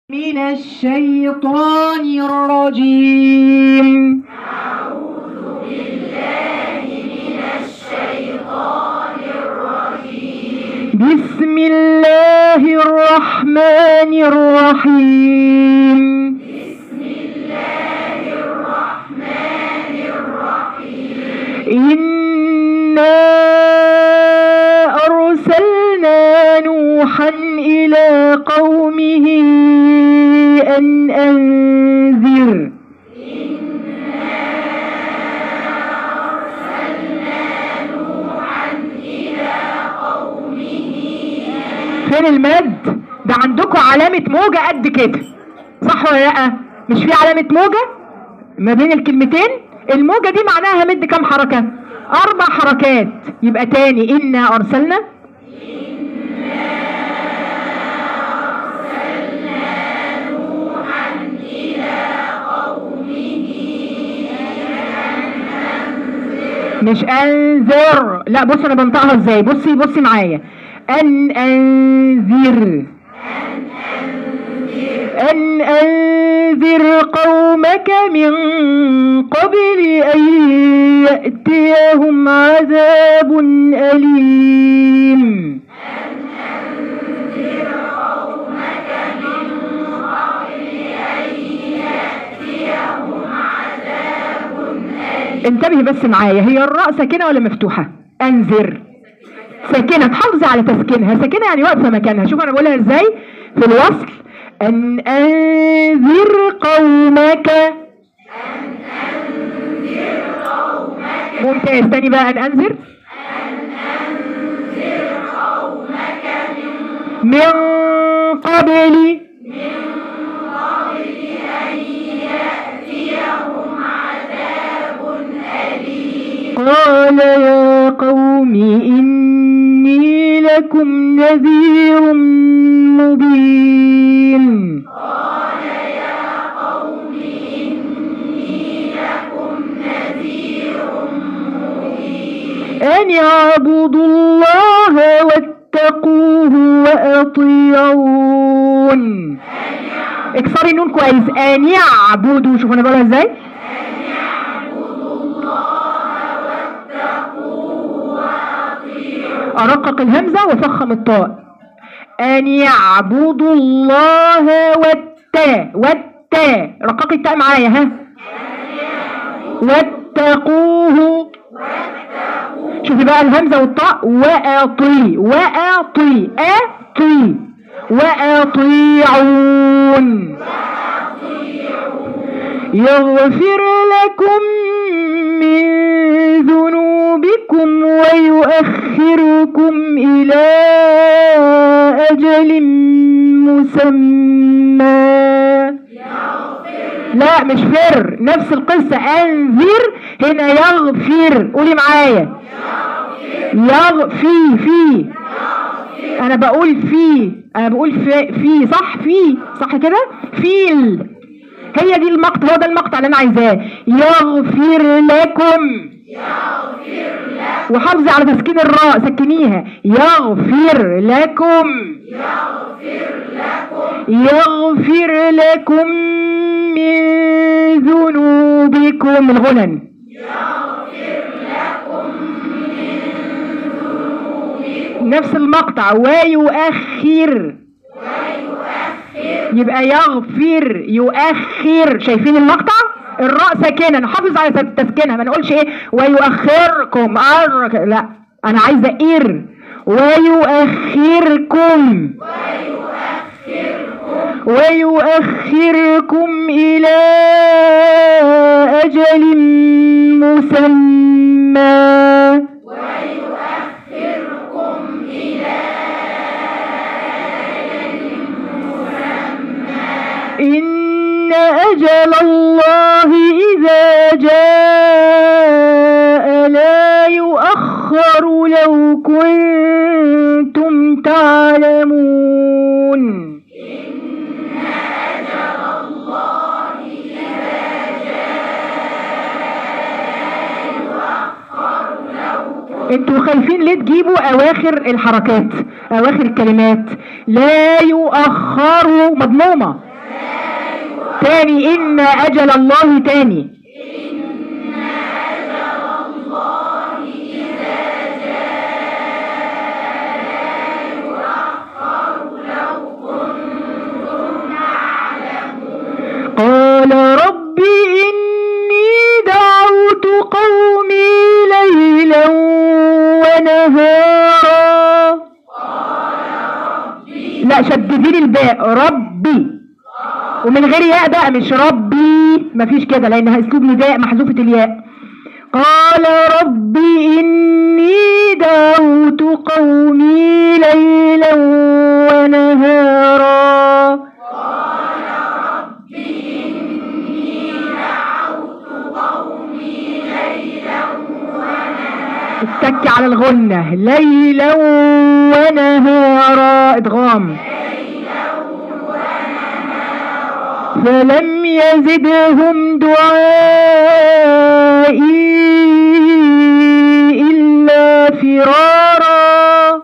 من الشيطان الرجيم بسم الله الرحمن الرحيم إنا أرسلنا نوحا إلى قومه أن أنذر فين المد ده عندكم علامة موجة قد كده صح ولا لأ مش في علامة موجة ما بين الكلمتين الموجة دي معناها مد كام حركة أربع حركات يبقى تاني إنا أرسلنا مش انذر لا بص انا بنطقها ازاي بصي بصي معايا ان انذر ان انذر قومك من قبل ان ياتيهم عذاب اليم انتبهي بس معايا هي الراء ساكنه ولا مفتوحه انذر ساكنه تحافظي على تسكينها ساكنه يعني واقفه مكانها شوف انا بقولها ازاي في الوصل ان انذر قومك ممتاز تاني بقى ان انذر من قبل قال يا قوم إني لكم نذير مبين أن اعبدوا الله واتقوه وأطيعون اكسري النون كويس أن يعبدوا شوفوا أنا بقولها ازاي أرقق الهمزة وفخم الطاء أن يعبدوا الله والتاء والتاء رققي التاء معايا ها واتقوه شوفي بقى الهمزة والطاء وأطي وأطي أطي وأطيعون يغفر لكم من ذنوبكم ويؤخركم إلى أجل مسمى لا مش فر نفس القصة أنذر هنا يغفر قولي معايا يغ في في أنا بقول في أنا بقول في, في صح في صح كده فيل هي دي المقطع هو ده المقطع اللي انا عايزاه يغفر لكم وحافظي على تسكين الراء سكنيها يغفر لكم يغفر لكم من ذنوبكم الغنن نفس المقطع ويؤخر يبقى يغفر يؤخر شايفين المقطع الراء ساكنه نحافظ على تسكينها ما نقولش ايه ويؤخركم أر... لا انا عايزه اير ويؤخركم ويؤخركم الى اجل مسمى إن أجل الله إذا جاء لا يؤخر لو كنتم تعلمون انتوا خايفين ليه تجيبوا اواخر الحركات اواخر الكلمات لا يؤخروا مضمومه تاني إن أجل الله تاني قال رب إني دعوت قومي ليلا ونهارا لا شددي لي الباء ربي ومن غير ياء بقى مش ربي مفيش كده لانها اسلوب نداء محذوفة الياء قال ربي إني دعوت قومي ليلا ونهارا اتك على الغنة ليلا ونهارا ادغام فلم يزدهم دعائي إلا فرارا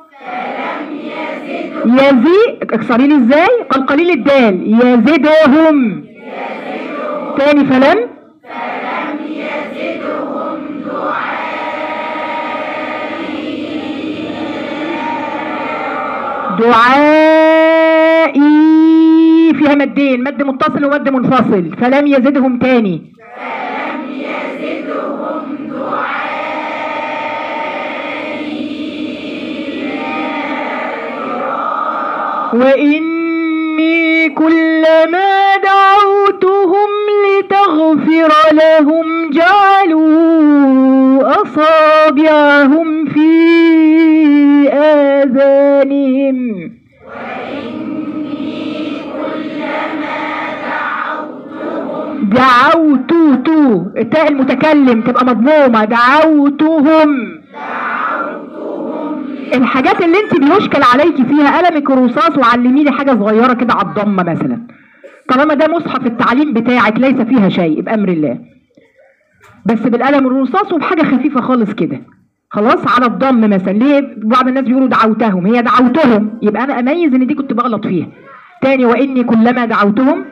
يزي اكسري لي ازاي قال قليل الدال يزدهم تاني فلم دعائي فيها مدين مد متصل ومد منفصل فلم يزدهم تاني وإني كلما دعوتهم لتغفر لهم جعلوا أصابعهم في آذانهم دعوت تو التاء المتكلم تبقى مضمومة دعوتهم الحاجات اللي انت بيشكل عليكي فيها قلمك رصاص وعلمي لي حاجة صغيرة كده على الضمة مثلا طالما ده مصحف التعليم بتاعك ليس فيها شيء بأمر الله بس بالقلم الرصاص وبحاجة خفيفة خالص كده خلاص على الضم مثلا ليه بعض الناس بيقولوا دعوتهم هي دعوتهم يبقى انا اميز ان دي كنت بغلط فيها تاني واني كلما دعوتهم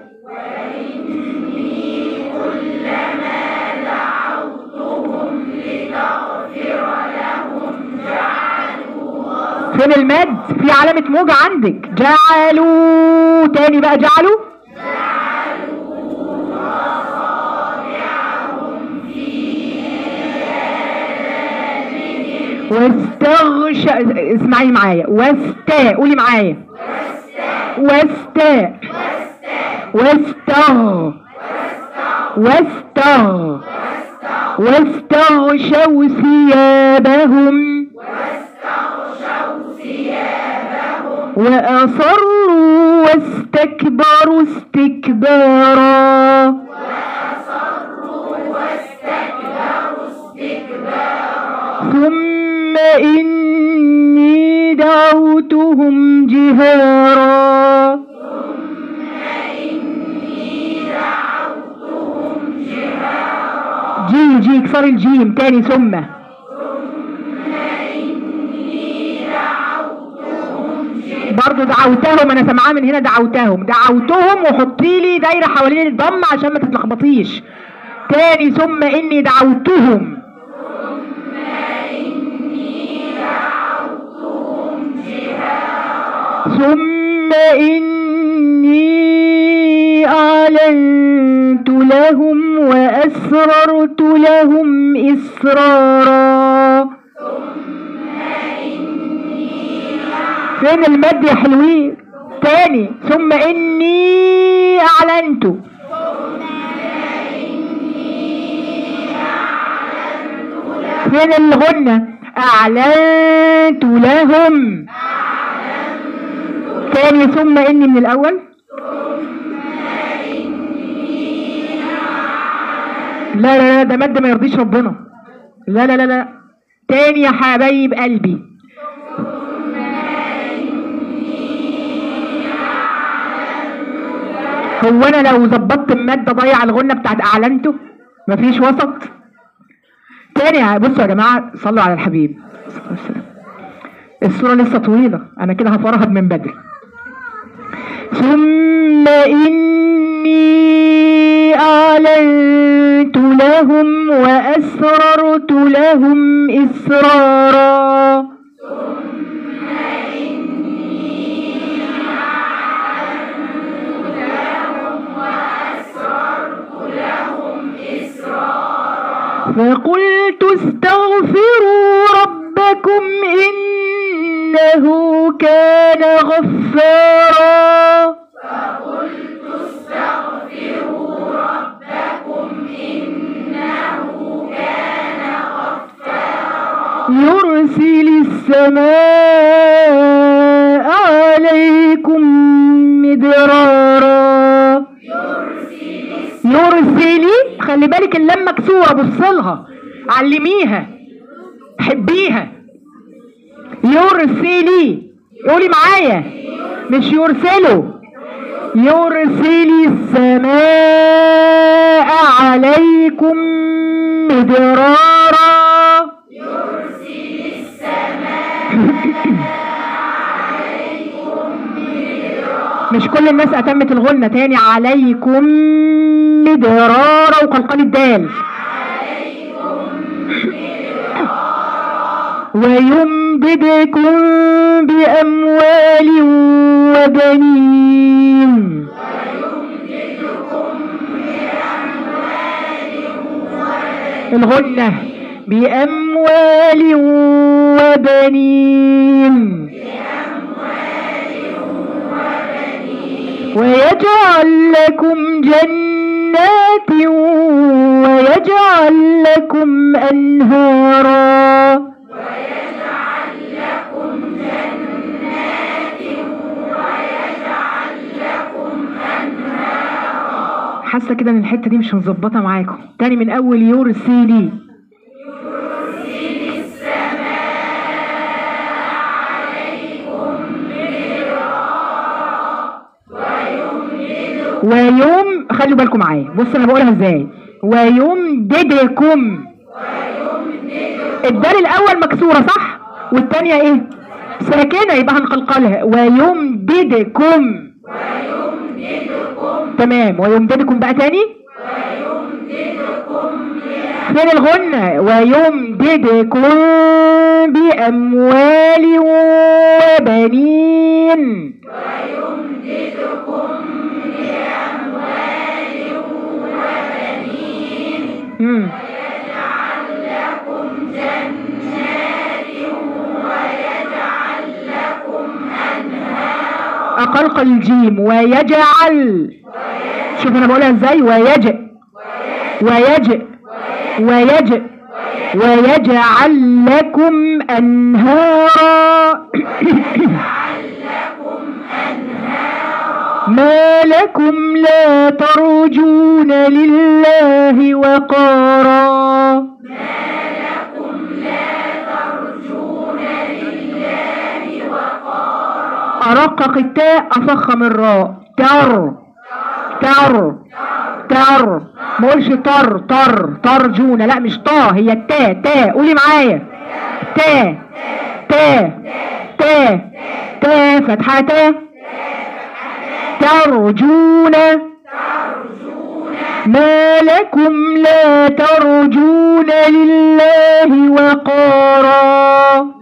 فين المد في علامة موجة عندك جعلوا تاني بقى جعلوا واستغش اسمعي معايا واستا قولي معايا واستا واستغ واستغ واستغشوا ثيابهم وأصروا واستكبروا استكبارا ثم إني دعوتهم جهارا جي جي اكسري الجيم تاني ثم برضو دعوتهم انا سامعاه من هنا دعوتهم دعوتهم وحطي لي دايره حوالين الضم عشان ما تتلخبطيش تاني ثم اني دعوتهم ثم إني أعلنت لهم وأسررت لهم إسرارا فين المد يا حلوين تاني ثم إني أعلنت فين الغنة أعلنت لهم تاني ثم إني من الأول لا لا لا ده مد ما يرضيش ربنا لا لا لا لا تاني يا حبايب قلبي هو انا لو ظبطت المادة ضيع الغنة بتاعت اعلنته مفيش وسط تاني بصوا يا جماعة صلوا على الحبيب صلى الله عليه وسلم. الصورة لسه طويلة انا كده هفرهد من بدري ثم اني أعلنت لهم وأسررت لهم إسرارا فقلت استغفروا ربكم إنه كان غفارا يرسل السماء عليكم مدرارا يرسلي خلي بالك اللام مكسوره بصلها علميها حبيها يرسلي قولي معايا مش يرسلوا يرسل السماء عليكم مدرارا مش كل الناس أتمت الغنة تاني عليكم مدرارا وقلقل الدال ويمددكم بأموال وبنين الغنة بأموال وبنين ويجعل لكم جنات ويجعل لكم أنهارا حاسه كده ان الحته دي مش مظبطه معاكم تاني من اول يرسلي ويوم خلوا بالكم معايا بص انا بقولها ازاي ويمددكم الدال الاول مكسوره صح والتانية ايه ساكنه يبقى هنقلقلها ويمددكم تمام ويمددكم بقى تاني فين الغنة ويمددكم بأموال وبنين مم. أقلقل الجيم ويجعل شوف أنا بقولها إزاي ويج ويج ويج ويجعل لكم أنهارا ما لكم لا ترجون لله وقارا أرقق التاء أفخم الراء تر تر تر ما اقولش تر تر ترجون لا مش طا هي التاء تاء قولي معايا تاء تاء تاء تاء فتحة تاء ترجون ما لكم لا ترجون لله وقارا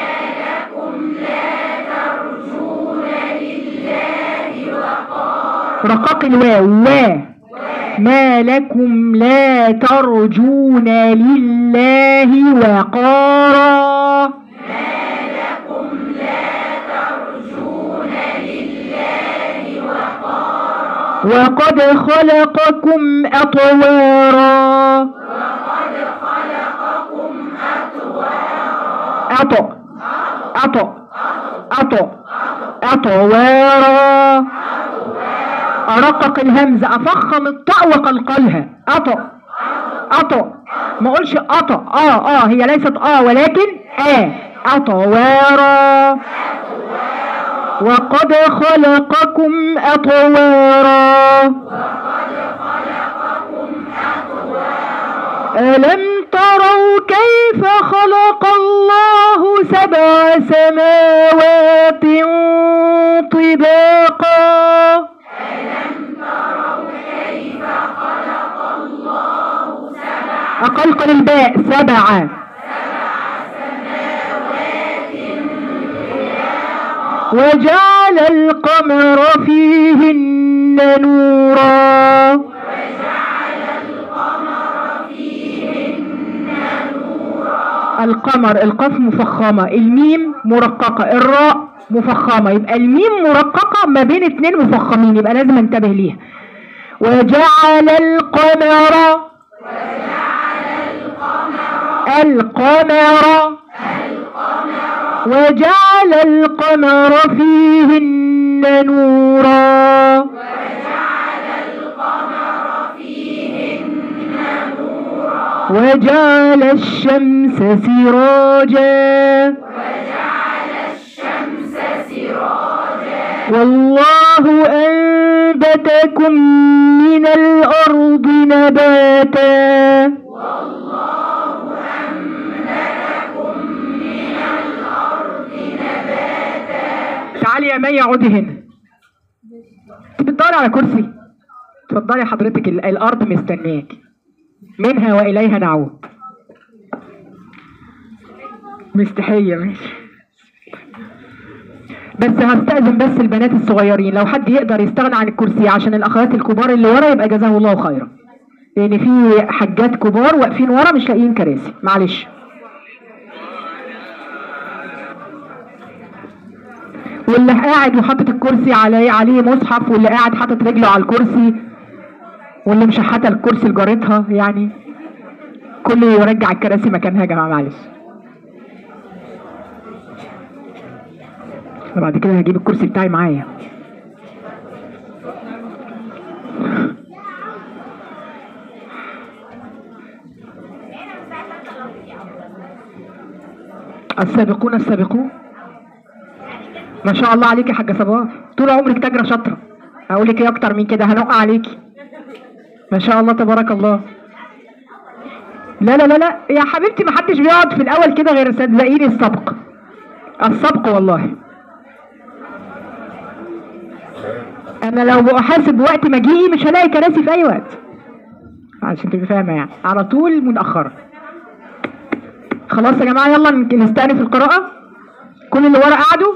رقاق الواو و ما لكم لا ترجون لله وقارا وقد خلقكم أطوارا أطو أطو أطو أطوارا أرقق الهمزة أفخم الطاء وقلقلها أطو أطو ما أقولش أطو آه آه هي ليست آه ولكن آه أطوارا وقد خلقكم أطوارا ألم تروا كيف خلق الله سبع سماوات طباقا أقلقل الباء سبع وجعل القمر فيهن نورا القمر القاف مفخمة الميم مرققة الراء مفخمة يبقى الميم مرققة ما بين اتنين مفخمين يبقى لازم انتبه ليها وجعل القمر القمر وجعل القمر فيهن نورا وجعل الشمس سراجا والله أنبتكم من الأرض نباتا تعالي يا مي اقعدي هنا انت بتدوري على كرسي اتفضلي حضرتك ال- الارض مستنياك منها واليها نعود مستحيه ماشي بس هستأذن بس البنات الصغيرين لو حد يقدر يستغنى عن الكرسي عشان الأخوات الكبار اللي ورا يبقى جزاه الله خيرا لأن في حاجات كبار واقفين ورا مش لاقيين كراسي معلش واللي قاعد وحاطط الكرسي عليه عليه مصحف واللي قاعد حاطط رجله على الكرسي واللي مشحته الكرسي لجارتها يعني كله يرجع الكراسي مكانها يا جماعه معلش بعد كده هجيب الكرسي بتاعي معايا السابقون السابقون ما شاء الله عليك يا حاجه صباح طول عمرك تاجره شاطره اقول لك ايه اكتر من كده هنقع عليكي ما شاء الله تبارك الله لا لا لا لا يا حبيبتي ما حدش بيقعد في الاول كده غير صدقيني السبق السبق والله انا لو بحاسب وقت مجيئي مش هلاقي كراسي في اي وقت عشان تبقي فاهمه يعني على طول متاخره خلاص يا جماعه يلا نستأنف القراءه كل اللي ورا قعدوا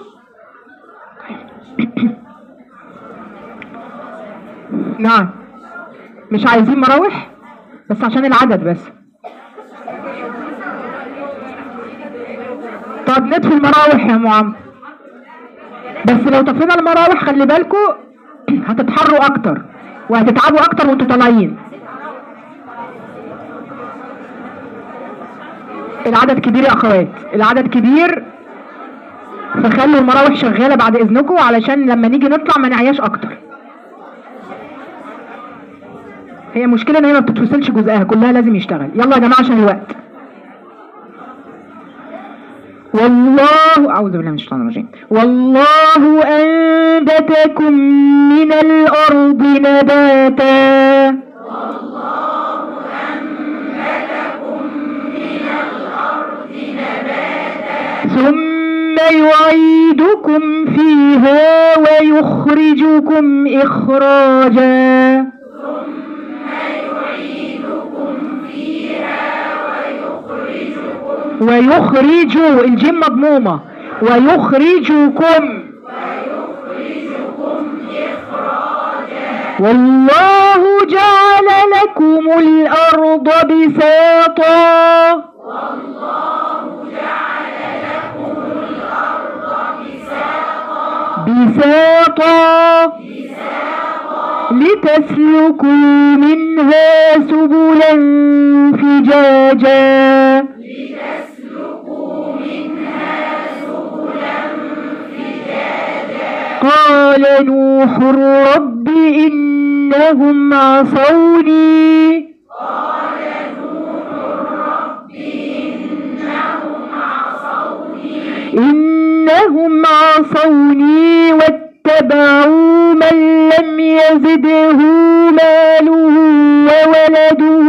نعم مش عايزين مراوح بس عشان العدد بس طب نطفي المراوح يا ام عمرو بس لو طفينا المراوح خلي بالكوا هتتحروا اكتر وهتتعبوا اكتر وانتوا طالعين العدد كبير يا اخوات العدد كبير فخلوا المراوح شغاله بعد اذنكم علشان لما نيجي نطلع ما نعياش اكتر هي مشكله ان هي ما بتتفصلش جزءها كلها لازم يشتغل يلا يا جماعه عشان الوقت والله أعوذ بالله من الشيطان الرجيم والله أنبتكم من الأرض نباتا ثم يعيدكم فيها ويخرجكم إخراجا ويخرج الجيم مضمومة ويخرجكم والله جعل لكم الأرض بساطا بساطا لتسلكوا منها سبلا فجاجا قال نوح رب إنهم عصوني إنهم عصوني واتبعوا من لم يزده ماله وولده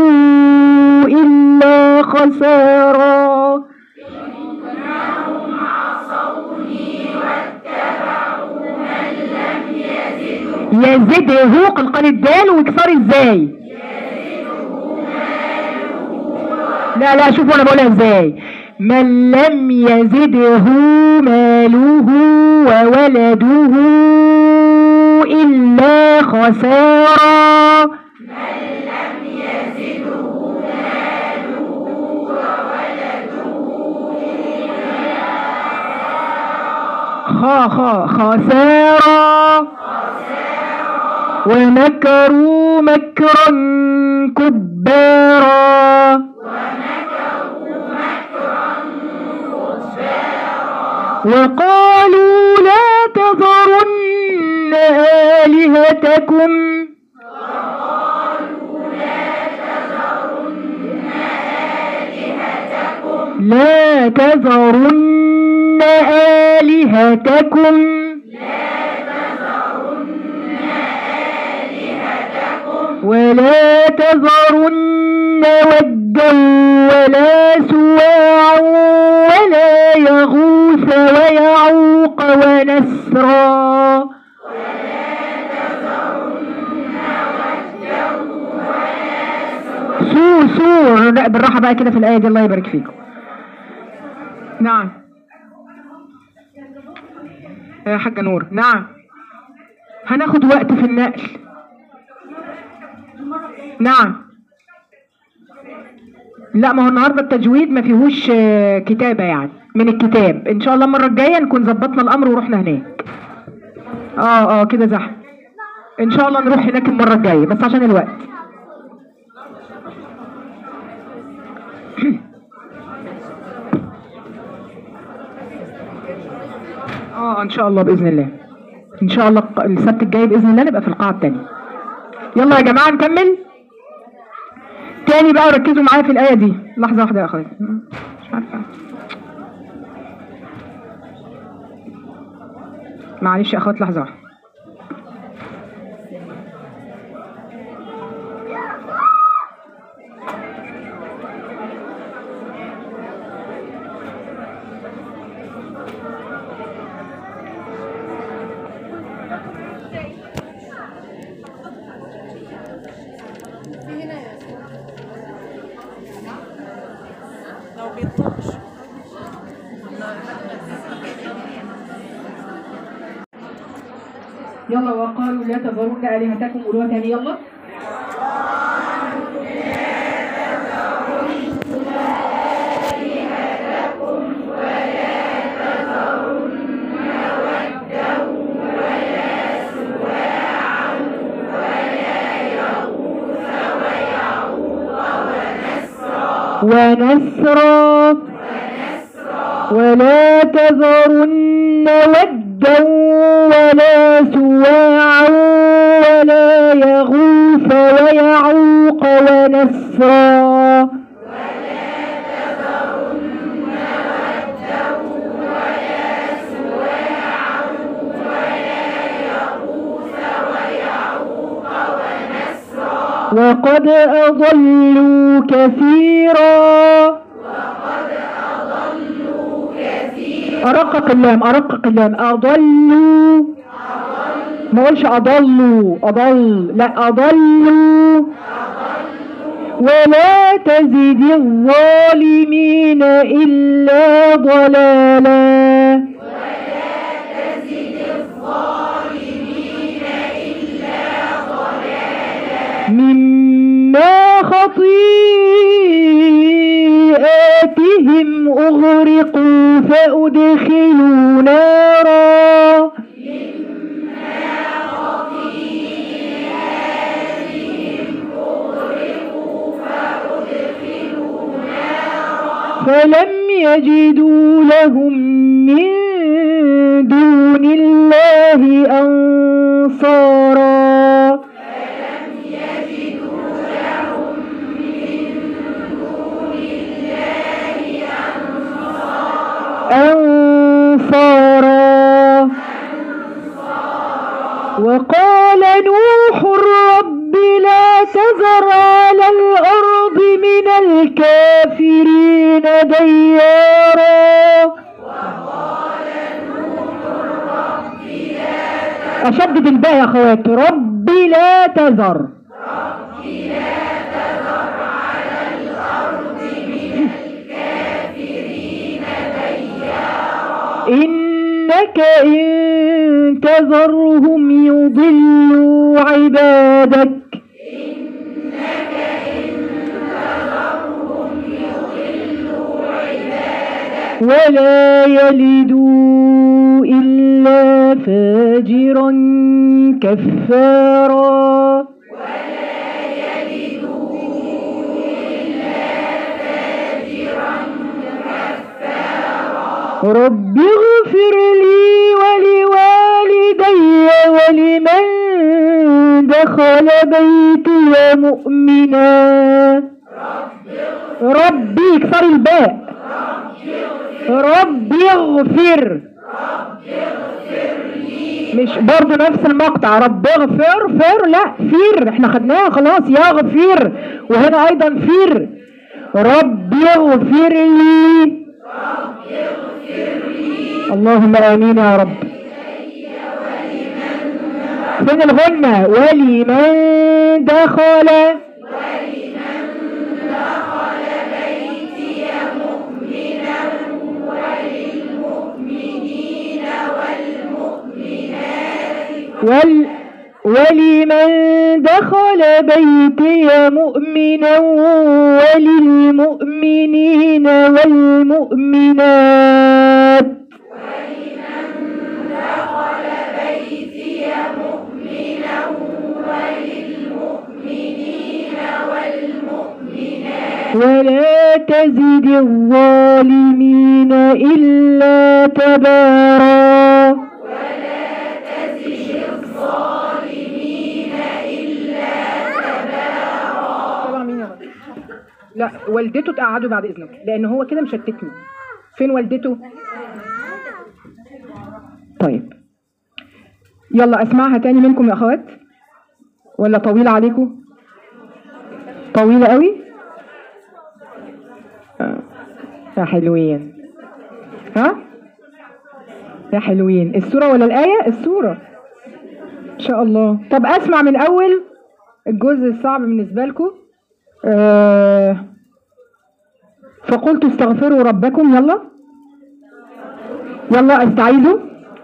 إلا خسارا يزده قلقال الدال وكسار ازاي لا لا شوفوا انا بقولها ازاي من لم يزده ماله وولده الا خسارا خا خا خسارا ومكروا مكرا كبارا وقالوا لا تذرن آلهتكم لا تذرن آلهتكم ولا تذرن ودا ولا سواعا ولا يغوث ويعوق ونسرا سور سور لا بالراحة بقى كده في الآية دي الله يبارك فيكم نعم يا حاجة نور نعم هناخد وقت في النقل نعم لا ما هو النهارده التجويد ما فيهوش آه، كتابة يعني من الكتاب ان شاء الله المرة الجاية نكون ظبطنا الامر ورحنا هناك اه اه كده زحمة ان شاء الله نروح هناك المرة الجاية بس عشان الوقت اه ان شاء الله باذن الله ان شاء الله الق- السبت الجاي باذن الله نبقى في القاعة التانية يلا يا جماعة نكمل تاني بقى ركزوا معايا في الآية دي لحظة واحدة يا أخواتي مش عارفة معلش يا أخوات لحظة واحدة لو بيطلبش يلا وقالوا لا تذرن آلهتكم قولوها تاني يلا ونسرا ولا تذرن ودا ولا سواعا ولا يغوث ويعوق ونسرا وقد أضلوا كثيرا أرقق اللام أرقق اللام أضلوا ما قولش أضلوا أضل لا أضلوا ولا تزد الظالمين إلا ضلالا مما خطيئاتهم أغرقوا فأدخلوا نارا فلم يجدوا لهم من دون الله أنصارا أنصارا وقال نوح رب لا تذر على الأرض من الكافرين ديارا أشدد الباء يا أخوات رب لا تذر إنك إن تذرهم يضلوا عبادك ولا يلدوا إلا فاجرا كفارا رب اغفر لي ولوالدي ولمن دخل بيتي مؤمنا ربي اكسر الباء رب اغفر مش برضو نفس المقطع رب اغفر فر لا فير احنا خدناها خلاص يغفر وهنا ايضا فير رب اغفر لي اللهم امين يا رب فين الغنى ولمن دخل وال ولمن دخل بيتي مؤمنا وللمؤمنين والمؤمنات ولا تزد الظالمين إلا تبارا طبعا مين يا رب؟ لا والدته تقعده بعد اذنك لان هو كده مشتتني فين والدته طيب يلا اسمعها تاني منكم يا اخوات ولا طويله عليكم طويله قوي آه. يا حلوين ها يا حلوين السوره ولا الايه السوره ان شاء الله طب اسمع من اول الجزء الصعب بالنسبه لكم آه فقلت استغفروا ربكم يلا يلا استعيذوا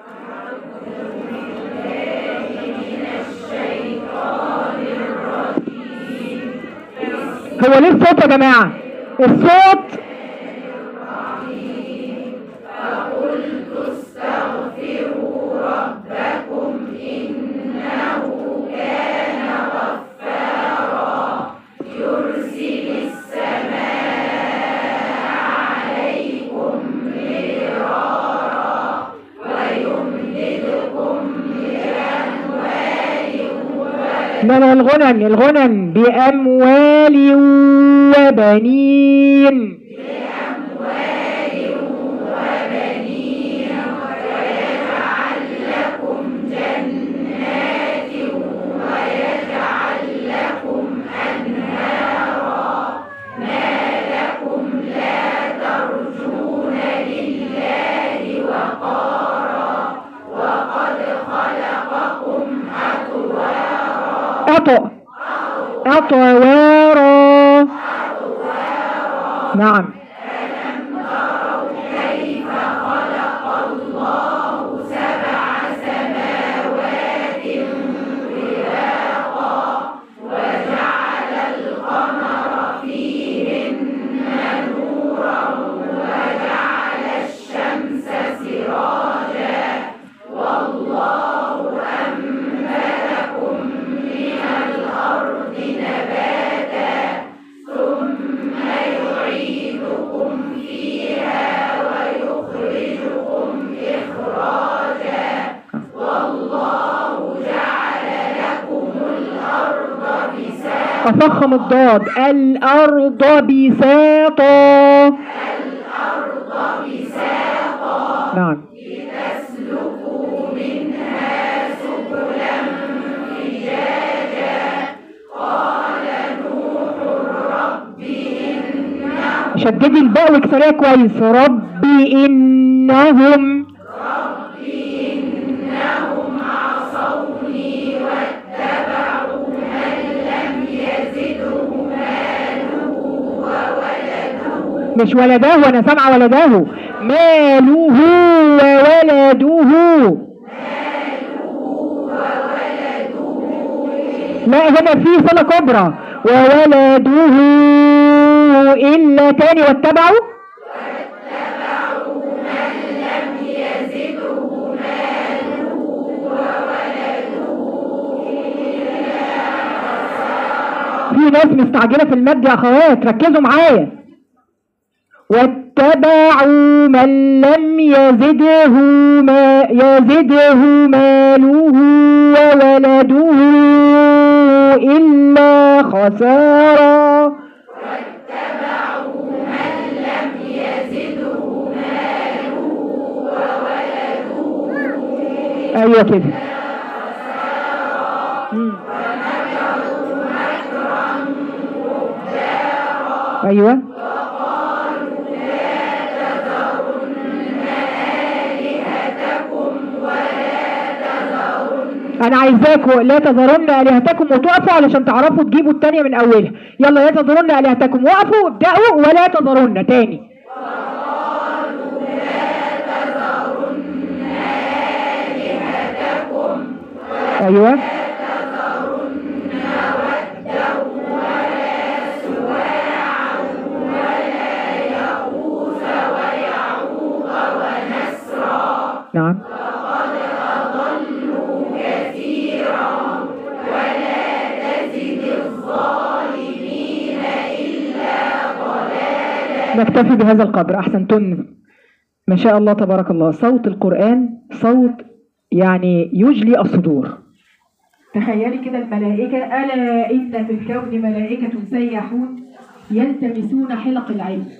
هو ليه الصوت يا جماعة الصوت من الغنم الغنم بأموال وبنين أطأ أطوارا نعم أفخم الضاد الأرض بساطا الأرض بساطا نعم شددي الباء واكسريها كويس ربي إنهم مش ولداه وانا سامعه ولداه ماله وولده لا هنا في صلة كبرى وولده إلا تاني واتبعوا في ناس مستعجلة في المد يا أخوات ركزوا معايا واتبعوا من لم يزده ما يزده ماله وولده إلا خسارا أيوة كده مم. أيوة انا عايزاكم لا تذرن الهتكم وتقفوا علشان تعرفوا تجيبوا التانية من اولها يلا لا تذرن الهتكم وقفوا ابدأوا ولا تذرن تاني ايوه نعم نكتفي بهذا القدر احسنتن ما شاء الله تبارك الله صوت القرآن صوت يعني يجلي الصدور تخيلي كده الملائكة ألا إن في الكون ملائكة سياحون يلتمسون حلق العلم